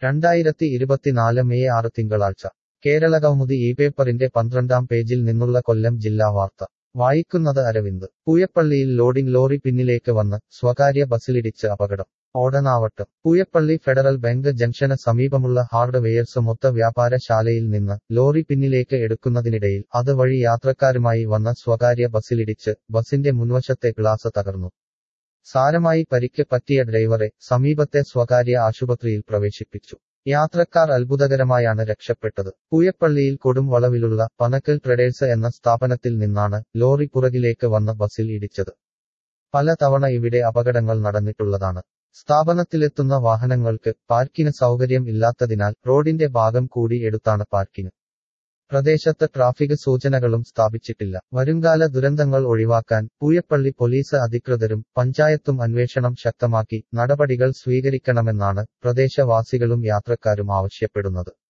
രണ്ടായിരത്തി ഇരുപത്തിനാല് മെയ് ആറ് തിങ്കളാഴ്ച കേരള കൗമുദി ഈ പേപ്പറിന്റെ പന്ത്രണ്ടാം പേജിൽ നിന്നുള്ള കൊല്ലം ജില്ലാ വാർത്ത വായിക്കുന്നത് അരവിന്ദ് പൂയപ്പള്ളിയിൽ ലോഡിംഗ് ലോറി പിന്നിലേക്ക് വന്ന് സ്വകാര്യ ബസ്സിലിടിച്ച് അപകടം ഓടനാവട്ടം പൂയപ്പള്ളി ഫെഡറൽ ബാങ്ക് ജംഗ്ഷന് സമീപമുള്ള ഹാർഡ് വെയർസ് മൊത്ത വ്യാപാര ശാലയിൽ നിന്ന് ലോറി പിന്നിലേക്ക് എടുക്കുന്നതിനിടയിൽ അതുവഴി യാത്രക്കാരുമായി വന്ന സ്വകാര്യ ബസ്സിലിടിച്ച് ബസിന്റെ മുൻവശത്തെ ഗ്ലാസ് തകർന്നു സാരമായി പരിക്ക് പറ്റിയ ഡ്രൈവറെ സമീപത്തെ സ്വകാര്യ ആശുപത്രിയിൽ പ്രവേശിപ്പിച്ചു യാത്രക്കാർ അത്ഭുതകരമായാണ് രക്ഷപ്പെട്ടത് പൂയപ്പള്ളിയിൽ കൊടും വളവിലുള്ള പനക്കൽ ട്രഡേഴ്സ് എന്ന സ്ഥാപനത്തിൽ നിന്നാണ് ലോറി പുറകിലേക്ക് വന്ന ബസ്സിൽ ഇടിച്ചത് പല തവണ ഇവിടെ അപകടങ്ങൾ നടന്നിട്ടുള്ളതാണ് സ്ഥാപനത്തിലെത്തുന്ന വാഹനങ്ങൾക്ക് പാർക്കിന് സൗകര്യം ഇല്ലാത്തതിനാൽ റോഡിന്റെ ഭാഗം കൂടി എടുത്താണ് പാർക്കിംഗ് പ്രദേശത്ത് ട്രാഫിക് സൂചനകളും സ്ഥാപിച്ചിട്ടില്ല വരുംകാല ദുരന്തങ്ങൾ ഒഴിവാക്കാൻ പൂയപ്പള്ളി പോലീസ് അധികൃതരും പഞ്ചായത്തും അന്വേഷണം ശക്തമാക്കി നടപടികൾ സ്വീകരിക്കണമെന്നാണ് പ്രദേശവാസികളും യാത്രക്കാരും ആവശ്യപ്പെടുന്നത്